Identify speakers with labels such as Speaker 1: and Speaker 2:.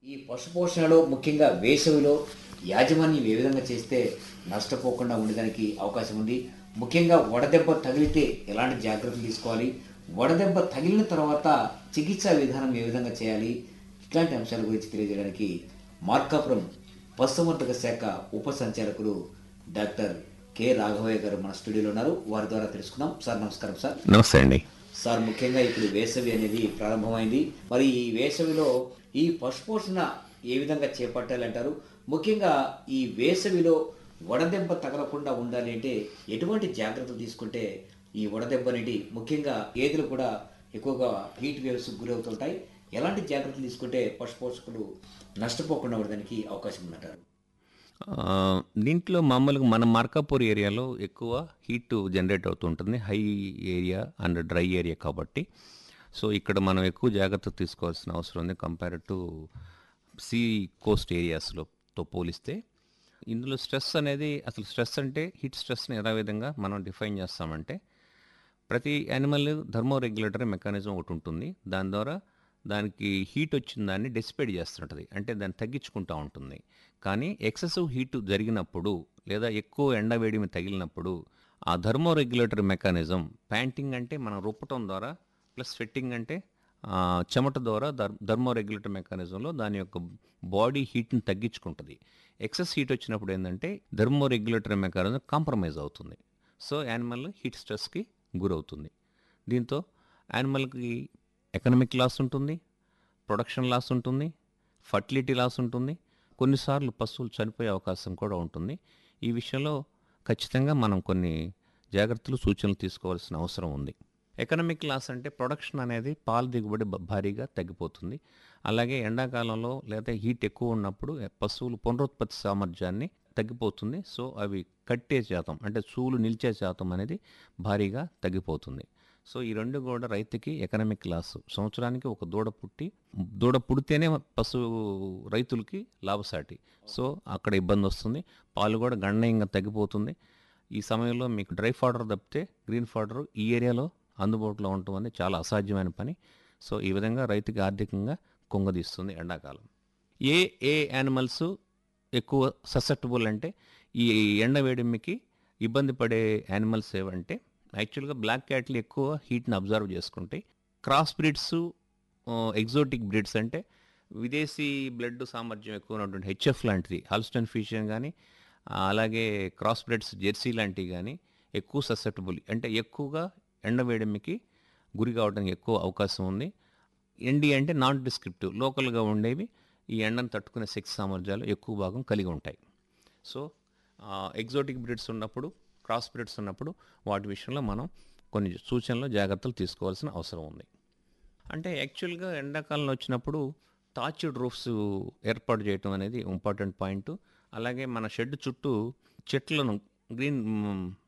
Speaker 1: ఈ పశుపోషణలో ముఖ్యంగా వేసవిలో యాజమాన్యం ఏ విధంగా చేస్తే నష్టపోకుండా ఉండడానికి అవకాశం ఉంది ముఖ్యంగా వడదెబ్బ తగిలితే ఎలాంటి జాగ్రత్తలు తీసుకోవాలి వడదెబ్బ తగిలిన తర్వాత చికిత్సా విధానం ఏ విధంగా చేయాలి ఇట్లాంటి అంశాల గురించి తెలియజేయడానికి మార్కాపురం పశుసంవర్ధక శాఖ ఉప సంచాలకులు డాక్టర్ కె రాఘవయ్య గారు మన స్టూడియోలో ఉన్నారు వారి ద్వారా తెలుసుకుందాం సార్ నమస్కారం సార్
Speaker 2: నమస్తే అండి
Speaker 1: సార్ ముఖ్యంగా ఇప్పుడు వేసవి అనేది ప్రారంభమైంది మరి ఈ వేసవిలో ఈ పశుపోషణ ఏ విధంగా చేపట్టాలంటారు ముఖ్యంగా ఈ వేసవిలో వడదెబ్బ తగలకుండా ఉండాలి అంటే ఎటువంటి జాగ్రత్తలు తీసుకుంటే ఈ వడదెబ్బ అనేది ముఖ్యంగా గేదెలు కూడా ఎక్కువగా హీట్ వేవ్స్ గురవుతుంటాయి ఎలాంటి జాగ్రత్తలు తీసుకుంటే పశుపోషకులు నష్టపోకుండా ఉండడానికి అవకాశం ఉందంటారు
Speaker 2: ఆ, దీంట్లో మామూలుగా మన మార్కాపూర్ ఏరియాలో ఎక్కువ హీట్ జనరేట్ అవుతుంటుంది high area and dry area కాబట్టి సో ఇక్కడ మనం ఎక్కువ జాగ్రత్త తీసుకోవాల్సిన అవసరం ఉంది కంపేర్ టు సీ కోస్ట్ ఏరియాస్లో తో పోలిస్తే ఇందులో స్ట్రెస్ అనేది అసలు స్ట్రెస్ అంటే హీట్ స్ట్రెస్ని ఎలా విధంగా మనం డిఫైన్ చేస్తామంటే ప్రతి యానిమల్ థర్మో రెగ్యులేటరీ మెకానిజం ఒకటి ఉంటుంది దాని ద్వారా దానికి హీట్ వచ్చిన దాన్ని డెసిపేట్ చేస్తుంటుంది అంటే దాన్ని తగ్గించుకుంటూ ఉంటుంది కానీ ఎక్సెసివ్ హీట్ జరిగినప్పుడు లేదా ఎక్కువ ఎండ వేడిమి తగిలినప్పుడు ఆ థర్మో రెగ్యులేటరీ మెకానిజం ప్యాంటింగ్ అంటే మనం రుప్పటం ద్వారా ప్లస్ స్వెట్టింగ్ అంటే ఆ, చెమట ద్వారా ధర్ థర్మో రెగ్యులేటరీ మెకానిజంలో దాని యొక్క బాడీ హీట్ని తగ్గించుకుంటుంది ఎక్సెస్ హీట్ వచ్చినప్పుడు ఏంటంటే థర్మో రెగ్యులేటరీ మెకానిజం కాంప్రమైజ్ అవుతుంది సో యానిమల్ హీట్ స్ట్రెస్కి గురవుతుంది దీంతో యానిమల్కి ఎకనామిక్ లాస్ ఉంటుంది ప్రొడక్షన్ లాస్ ఉంటుంది ఫర్టిలిటీ లాస్ ఉంటుంది కొన్నిసార్లు పశువులు చనిపోయే అవకాశం కూడా ఉంటుంది ఈ విషయంలో ఖచ్చితంగా మనం కొన్ని జాగ్రత్తలు సూచనలు తీసుకోవాల్సిన అవసరం ఉంది ఎకనామిక్ లాస్ అంటే ప్రొడక్షన్ అనేది పాల దిగుబడి బ- భారీగా తగ్గిపోతుంది అలాగే ఎండాకాలంలో లేదా హీట్ ఎక్కువ ఉన్నప్పుడు పశువులు పునరుత్పత్తి సామర్థ్యాన్ని తగ్గిపోతుంది సో అవి కట్టే శాతం అంటే చూలు నిలిచే శాతం అనేది భారీగా తగ్గిపోతుంది సో ఈ రెండు కూడా రైతుకి ఎకనామిక్ లాస్ సంవత్సరానికి ఒక దూడ పుట్టి దూడ పుడితేనే పశు రైతులకి లాభసాటి సో అక్కడ ఇబ్బంది వస్తుంది పాలు కూడా గణనీయంగా తగ్గిపోతుంది ఈ సమయంలో మీకు డ్రై ఫాడర్ తప్పితే గ్రీన్ ఫాడర్ ఈ ఏరియాలో అందుబాటులో ఉండటం అనేది చాలా అసాధ్యమైన పని సో ఈ విధంగా రైతుకి ఆర్థికంగా కుంగదీస్తుంది ఎండాకాలం ఏ ఏ యానిమల్స్ ఎక్కువ ససెప్టబుల్ అంటే ఈ ఎండ వేడిమికి ఇబ్బంది పడే యానిమల్స్ ఏవంటే యాక్చువల్గా బ్లాక్ క్యాట్లు ఎక్కువ హీట్ని అబ్జర్వ్ చేసుకుంటాయి క్రాస్ బ్రీడ్స్ ఎగ్జోటిక్ బ్రీడ్స్ అంటే విదేశీ బ్లడ్ సామర్థ్యం ఎక్కువ ఉన్నటువంటి హెచ్ఎఫ్ లాంటిది హాల్స్టన్ ఫిషియన్ కానీ అలాగే క్రాస్ బ్రెడ్స్ జెర్సీ లాంటివి కానీ ఎక్కువ ససెప్టబుల్ అంటే ఎక్కువగా ఎండవేడిమికి గురి కావడానికి ఎక్కువ అవకాశం ఉంది ఎండి అంటే నాన్ డిస్క్రిప్టివ్ లోకల్గా ఉండేవి ఈ ఎండను తట్టుకునే శక్తి సామర్థ్యాలు ఎక్కువ భాగం కలిగి ఉంటాయి సో ఎగ్జోటిక్ బ్రీడ్స్ ఉన్నప్పుడు క్రాస్ బ్రీడ్స్ ఉన్నప్పుడు వాటి విషయంలో మనం కొన్ని సూచనలు జాగ్రత్తలు తీసుకోవాల్సిన అవసరం ఉంది అంటే యాక్చువల్గా ఎండాకాలంలో వచ్చినప్పుడు తాచుడ్ రూఫ్స్ ఏర్పాటు చేయటం అనేది ఇంపార్టెంట్ పాయింట్ అలాగే మన షెడ్ చుట్టూ చెట్లను గ్రీన్